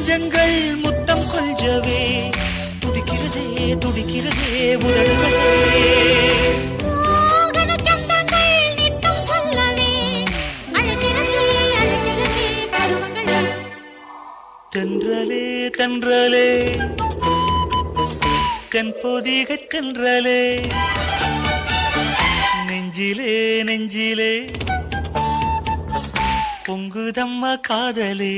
நெஞ்சங்கள் முத்தம் கொஞ்சவே துடிக்கிறதே துடிக்கிறதே உதடுகளே மோகன சந்தங்கள் நித்தம் சொல்லவே அழகிறதே அழகிறதே பருவங்களே தென்றலே தென்றலே தென்பொதிகை தென்றலே நெஞ்சிலே நெஞ்சிலே பொங்குதம்மா காதலே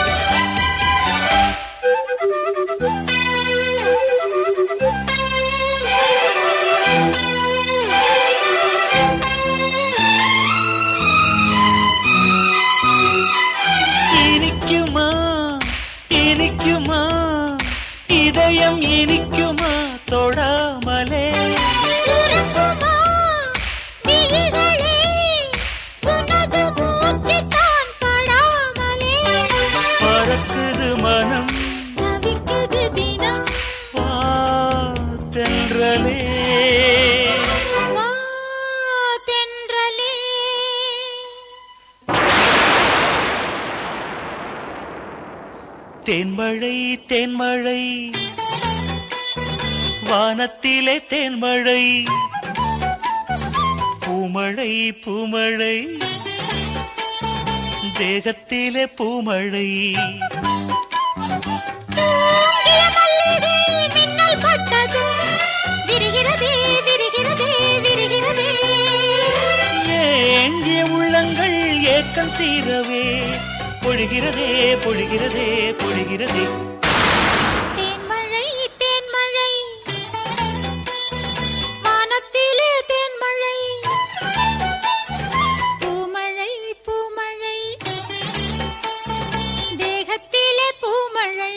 இனிக்குமா இனிக்குமா இதயம் இனிக்குமா தொடாமலே உறங்குமா விழிகளே உனது மூச்சுத்தான் படாமலே பறக்குது மனம் தவிக்குது தினம் வா தென்றலே வா தென்றலே தேன்மழை தேன்மழை வானத்திலே தேன்மழை பூமழை பூமழை தேகத்திலே பூமழை தூங்கிய மல்லிகை மின்னல் பட்டதும் விரிகிறதே விரிகிறதே விரிகிறதே ஏங்கிய உள்ளங்கள் ஏக்கம் தீரவே பொழிகிறதே பொழிகிறதே பொழிகிறதே தேன்மழை தேன்மழை வானத்திலே தேன்மழை பூமழை பூமழை தேகத்திலே பூமழை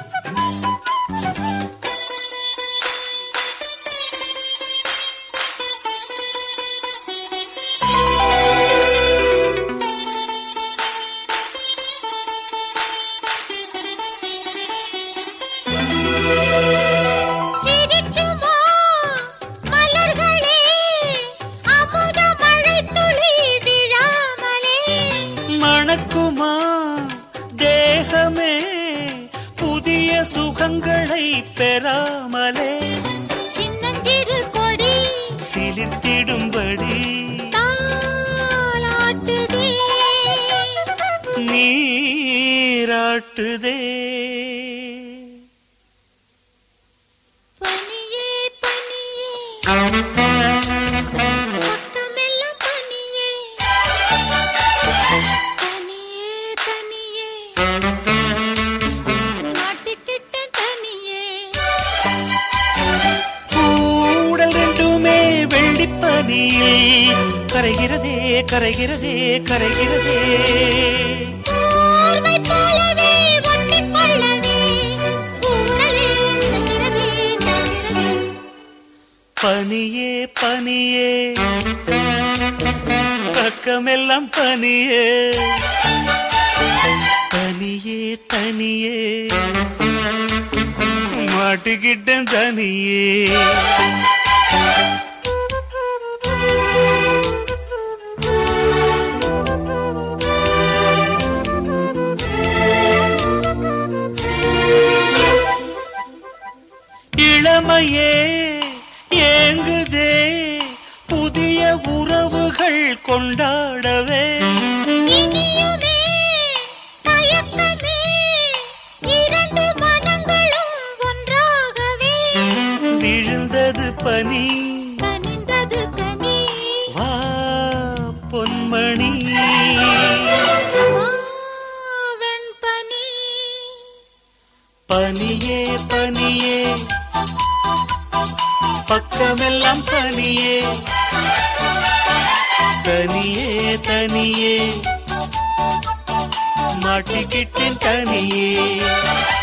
சிரிக்குமா மலர்களே அமுத மழை துளி விழாமலே மணக்குமா தேகமே புதிய சுகங்களை பெறாமலே சின்னஞ்சிறு கொடி சிலிர்த்திடும்படி தாலாட்டுதே நீராட்டுதே பனியே பனியே பக்கமெல்லாம் பனியே தனியே தனியே மாட்டிக்கிட்ட தனியே கூடல் ரெண்டுமே வெள்ளிப்பனியில் கரைகிறதே கரைகிறதே கரைகிறதே ஊர்மை போலவே ஒட்டிக் கொள்ளவே ஊரலே நடக்கிறதே நடக்கிறதே பனியே பனியே பக்கமெல்லாம் பனியே தனியே தனியே மாட்டிக்கிட்டேன் தனியே இளமையே ஏங்குதே புதிய உறவுகள் கொண்டாடவே இனியுமே தயக்கமே இரண்டு மனங்களும் ஒன்றாகவே விழுந்தது பனி கனிந்தது கனி வா பொன்மணி வா வெண்பனி பனியே பனியே பக்கமெல்லாம் பனியே தனியே தனியே மாட்டிக்கிட்டேன் தனியே